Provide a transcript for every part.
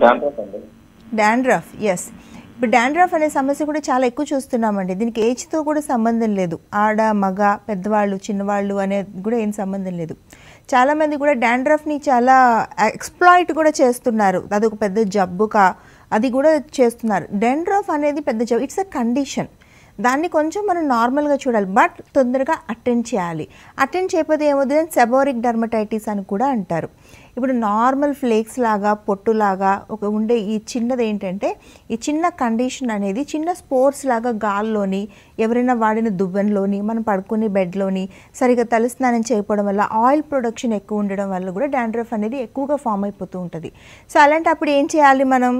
dandruff అండి dandruff yes ఇప్పుడు dandruff అనే సమస్య కూడా చాలా ఎక్కువ చూస్తున్నామండి దీనికి ఏజ్తో కూడా సంబంధం లేదు ఆడ మగ పెద్దవాళ్ళు చిన్నవాళ్ళు అనేది కూడా ఏం సంబంధం లేదు చాలామంది కూడా డాండ్రఫ్ని చాలా ఎక్స్ప్లాయిట్ కూడా చేస్తున్నారు అదొక పెద్ద జబ్బుగా అది కూడా చేస్తున్నారు డాండ్రఫ్ అనేది పెద్ద జబ్బు ఇట్స్ అ కండిషన్ దాన్ని కొంచెం మనం నార్మల్గా చూడాలి బట్ తొందరగా అటెండ్ చేయాలి అటెండ్ చేయకపోతే ఏమవుతుంది సెబోరిక్ డర్మటైటిస్ అని కూడా అంటారు ఇప్పుడు నార్మల్ ఫ్లేక్స్ లాగా పొట్టులాగా ఒక ఉండే ఈ చిన్నది ఏంటంటే ఈ చిన్న కండిషన్ అనేది చిన్న స్పోర్ట్స్ లాగా గాల్లోని ఎవరైనా వాడిన దువ్వెనలోని మనం పడుకునే బెడ్లోని సరిగా తలస్నానం చేయకపోవడం వల్ల ఆయిల్ ప్రొడక్షన్ ఎక్కువ ఉండడం వల్ల కూడా డాండ్రఫ్ అనేది ఎక్కువగా ఫామ్ అయిపోతూ ఉంటుంది సో అలాంటప్పుడు ఏం చేయాలి మనం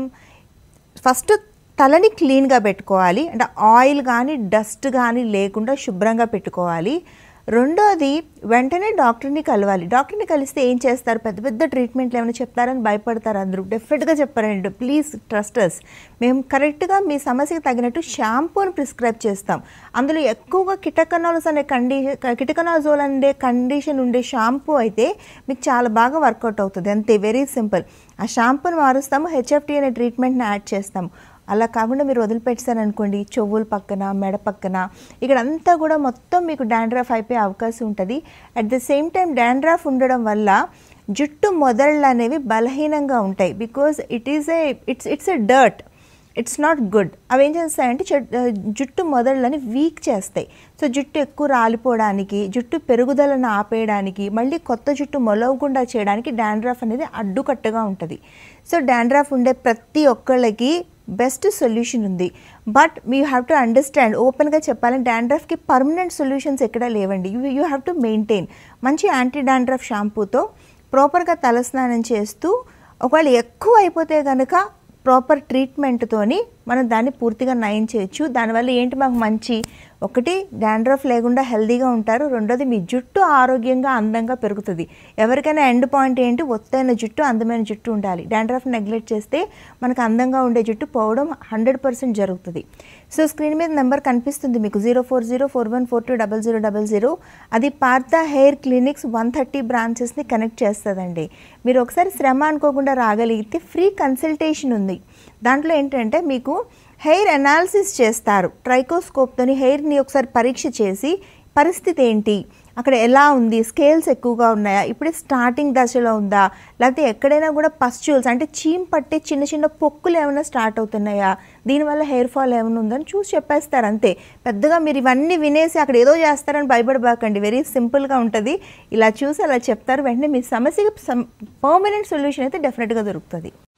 ఫస్ట్ తలని క్లీన్గా పెట్టుకోవాలి అంటే ఆయిల్ కానీ డస్ట్ కానీ లేకుండా శుభ్రంగా పెట్టుకోవాలి రెండోది వెంటనే డాక్టర్ని కలవాలి డాక్టర్ని కలిస్తే ఏం చేస్తారు పెద్ద పెద్ద ట్రీట్మెంట్లు ఏమైనా చెప్తారని భయపడతారు అందరూ డెఫినెట్గా చెప్పారండి ప్లీజ్ ట్రస్టర్స్ మేము కరెక్ట్గా మీ సమస్యకి తగినట్టు షాంపూని ప్రిస్క్రైబ్ చేస్తాం అందులో ఎక్కువగా కిటకనాల్స్ అనే కండిషన్ కిటకనాజోల్ అనే కండిషన్ ఉండే షాంపూ అయితే మీకు చాలా బాగా వర్కౌట్ అవుతుంది అంతే వెరీ సింపుల్ ఆ షాంపూని మారుస్తాము హెచ్ఎఫ్టీ అనే ట్రీట్మెంట్ని యాడ్ చేస్తాము అలా కాకుండా మీరు వదిలిపెట్టారనుకోండి చెవుల పక్కన మెడ పక్కన ఇక్కడ అంతా కూడా మొత్తం మీకు డాండ్రఫ్ అయిపోయే అవకాశం ఉంటుంది at the same time dandruff ఉండడం వల్ల జుట్టు మొదళ్ళు అనేవి బలహీనంగా ఉంటాయి because it is a it's it's a dirt it's not good అవి ఏం చేస్తాయంటే చెట్- జుట్టు మొదళ్ళని వీక్ చేస్తాయి సో జుట్టు ఎక్కువ రాలిపోవడానికి జుట్టు పెరుగుదలను ఆపేయడానికి మళ్ళీ కొత్త జుట్టు మొలవకుండా చేయడానికి డాండ్రఫ్ అనేది అడ్డుకట్టగా ఉంటుంది సో డాండ్రఫ్ ఉండే ప్రతి ఒక్కళ్ళకి బెస్ట్ సొల్యూషన్ ఉంది but me have to understand ఓపెన్గా చెప్పాలంటే డాండ్రఫ్కి పర్మనెంట్ సొల్యూషన్స్ ఎక్కడా లేవండి you you have to maintain మంచి యాంటీ డాండ్రఫ్ షాంపూతో ప్రాపర్గా తలస్నానం చేస్తూ ఒకవేళ ఎక్కువ అయిపోతే కనుక ప్రాపర్ ట్రీట్మెంట్తోని మనం దాన్ని పూర్తిగా నయం చేయొచ్చు దానివల్ల ఏంటి మాకు మంచి ఒకటి డాండ్రఫ్ లేకుండా హెల్దీగా ఉంటారు రెండోది మీ జుట్టు ఆరోగ్యంగా అందంగా పెరుగుతుంది ఎవరికైనా ఎండ్ పాయింట్ ఏంటి ఒత్తైన జుట్టు అందమైన జుట్టు ఉండాలి డాండ్రఫ్ నెగ్లెక్ట్ చేస్తే మనకు అందంగా ఉండే జుట్టు పోవడం హండ్రెడ్ పర్సెంట్ జరుగుతుంది సో స్క్రీన్ మీద నెంబర్ కనిపిస్తుంది మీకు zero four zero four one four two double zero double zero అది Partha hair clinics one thirty బ్రాంచెస్ని కనెక్ట్ చేస్తుందండి మీరు ఒకసారి శ్రమ అనుకోకుండా రాగలిగితే ఫ్రీ కన్సల్టేషన్ ఉంది దాంట్లో ఏంటంటే మీకు హెయిర్ అనాలిసిస్ చేస్తారు ట్రైకోస్కోప్తోని హెయిర్ని ఒకసారి పరీక్ష చేసి పరిస్థితి ఏంటి అక్కడ ఎలా ఉంది స్కేల్స్ ఎక్కువగా ఉన్నాయా ఇప్పుడే స్టార్టింగ్ దశలో ఉందా లేకపోతే ఎక్కడైనా కూడా పస్చ్యూల్స్ అంటే చీమ్ పట్టే చిన్న చిన్న పొక్కులు ఏమైనా స్టార్ట్ అవుతున్నాయా దీనివల్ల హెయిర్ ఫాల్ ఏమైనా ఉందని చూసి చెప్పేస్తారు అంతే పెద్దగా మీరు ఇవన్నీ వినేసి అక్కడ ఏదో చేస్తారని భయపడబాకండి వెరీ సింపుల్గా ఉంటుంది ఇలా చూసి అలా చెప్తారు వెంటనే మీ సమస్యకి పర్మనెంట్ సొల్యూషన్ అయితే డెఫినెట్గా దొరుకుతుంది